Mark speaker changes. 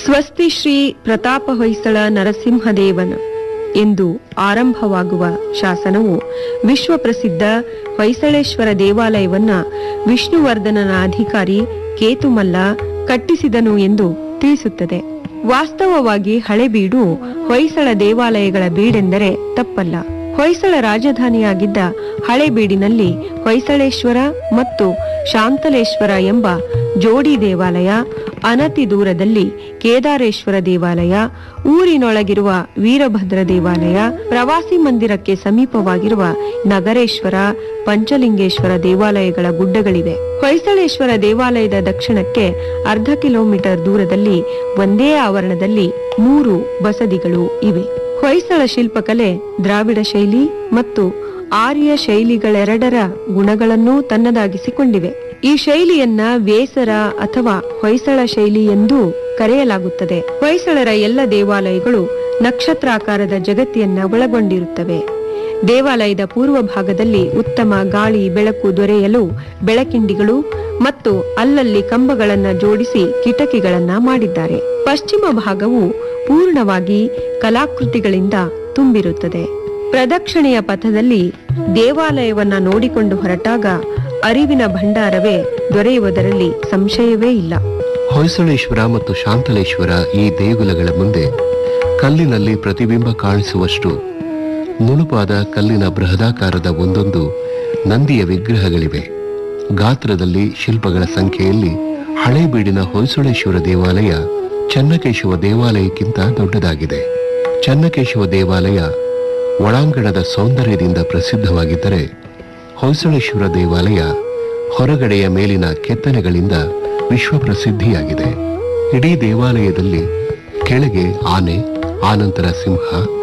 Speaker 1: ಸ್ವಸ್ತಿ ಶ್ರೀ ಪ್ರತಾಪ ಹೊಯ್ಸಳ ನರಸಿಂಹದೇವನ ಎಂದು ಆರಂಭವಾಗುವ ಶಾಸನವು ವಿಶ್ವ ಪ್ರಸಿದ್ಧ ಹೊಯ್ಸಳೇಶ್ವರ ದೇವಾಲಯವನ್ನ ವಿಷ್ಣುವರ್ಧನನ ಅಧಿಕಾರಿ ಕೇತುಮಲ್ಲ ಕಟ್ಟಿಸಿದನು ಎಂದು ತಿಳಿಸುತ್ತದೆ ವಾಸ್ತವವಾಗಿ ಹಳೆಬೀಡು ಹೊಯ್ಸಳ ದೇವಾಲಯಗಳ ಬೀಡೆಂದರೆ ತಪ್ಪಲ್ಲ ಹೊಯ್ಸಳ ರಾಜಧಾನಿಯಾಗಿದ್ದ ಹಳೆಬೀಡಿನಲ್ಲಿ ಹೊಯ್ಸಳೇಶ್ವರ ಮತ್ತು ಶಾಂತಲೇಶ್ವರ ಎಂಬ ಜೋಡಿ ದೇವಾಲಯ ಅನತಿ ದೂರದಲ್ಲಿ ಕೇದಾರೇಶ್ವರ ದೇವಾಲಯ ಊರಿನೊಳಗಿರುವ ವೀರಭದ್ರ ದೇವಾಲಯ ಪ್ರವಾಸಿ ಮಂದಿರಕ್ಕೆ ಸಮೀಪವಾಗಿರುವ ನಗರೇಶ್ವರ ಪಂಚಲಿಂಗೇಶ್ವರ ದೇವಾಲಯಗಳ ಗುಡ್ಡಗಳಿವೆ ಹೊಯ್ಸಳೇಶ್ವರ ದೇವಾಲಯದ ದಕ್ಷಿಣಕ್ಕೆ ಅರ್ಧ ಕಿಲೋಮೀಟರ್ ದೂರದಲ್ಲಿ ಒಂದೇ ಆವರಣದಲ್ಲಿ ಮೂರು ಬಸದಿಗಳು ಇವೆ ಹೊಯ್ಸಳ ಶಿಲ್ಪಕಲೆ ದ್ರಾವಿಡ ಶೈಲಿ ಮತ್ತು ಆರ್ಯ ಶೈಲಿಗಳೆರಡರ ಗುಣಗಳನ್ನೂ ತನ್ನದಾಗಿಸಿಕೊಂಡಿವೆ ಈ ಶೈಲಿಯನ್ನ ವೇಸರ ಅಥವಾ ಹೊಯ್ಸಳ ಶೈಲಿ ಎಂದೂ ಕರೆಯಲಾಗುತ್ತದೆ ಹೊಯ್ಸಳರ ಎಲ್ಲ ದೇವಾಲಯಗಳು ನಕ್ಷತ್ರಾಕಾರದ ಜಗತ್ತಿಯನ್ನ ಒಳಗೊಂಡಿರುತ್ತವೆ ದೇವಾಲಯದ ಪೂರ್ವ ಭಾಗದಲ್ಲಿ ಉತ್ತಮ ಗಾಳಿ ಬೆಳಕು ದೊರೆಯಲು ಬೆಳಕಿಂಡಿಗಳು ಮತ್ತು ಅಲ್ಲಲ್ಲಿ ಕಂಬಗಳನ್ನ ಜೋಡಿಸಿ ಕಿಟಕಿಗಳನ್ನ ಮಾಡಿದ್ದಾರೆ ಪಶ್ಚಿಮ ಭಾಗವು ಪೂರ್ಣವಾಗಿ ಕಲಾಕೃತಿಗಳಿಂದ ತುಂಬಿರುತ್ತದೆ ಪ್ರದಕ್ಷಿಣೆಯ ಪಥದಲ್ಲಿ ದೇವಾಲಯವನ್ನ ನೋಡಿಕೊಂಡು ಹೊರಟಾಗ ಅರಿವಿನ ಭಂಡಾರವೇ ದೊರೆಯುವುದರಲ್ಲಿ ಸಂಶಯವೇ ಇಲ್ಲ
Speaker 2: ಹೊಯ್ಸಳೇಶ್ವರ ಮತ್ತು ಶಾಂತಲೇಶ್ವರ ಈ ದೇಗುಲಗಳ ಮುಂದೆ ಕಲ್ಲಿನಲ್ಲಿ ಪ್ರತಿಬಿಂಬ ಕಾಣಿಸುವಷ್ಟು ನುಣುಪಾದ ಕಲ್ಲಿನ ಬೃಹದಾಕಾರದ ಒಂದೊಂದು ನಂದಿಯ ವಿಗ್ರಹಗಳಿವೆ ಗಾತ್ರದಲ್ಲಿ ಶಿಲ್ಪಗಳ ಸಂಖ್ಯೆಯಲ್ಲಿ ಹಳೇಬೀಡಿನ ಹೊಯ್ಸಳೇಶ್ವರ ದೇವಾಲಯ ಚನ್ನಕೇಶವ ದೇವಾಲಯಕ್ಕಿಂತ ದೊಡ್ಡದಾಗಿದೆ ಚನ್ನಕೇಶವ ದೇವಾಲಯ ಒಳಾಂಗಣದ ಸೌಂದರ್ಯದಿಂದ ಪ್ರಸಿದ್ಧವಾಗಿದ್ದರೆ ಹೊಯ್ಸಳೇಶ್ವರ ದೇವಾಲಯ ಹೊರಗಡೆಯ ಮೇಲಿನ ಕೆತ್ತನೆಗಳಿಂದ ವಿಶ್ವ ಪ್ರಸಿದ್ಧಿಯಾಗಿದೆ ಇಡೀ ದೇವಾಲಯದಲ್ಲಿ ಕೆಳಗೆ ಆನೆ ಆನಂತರ ಸಿಂಹ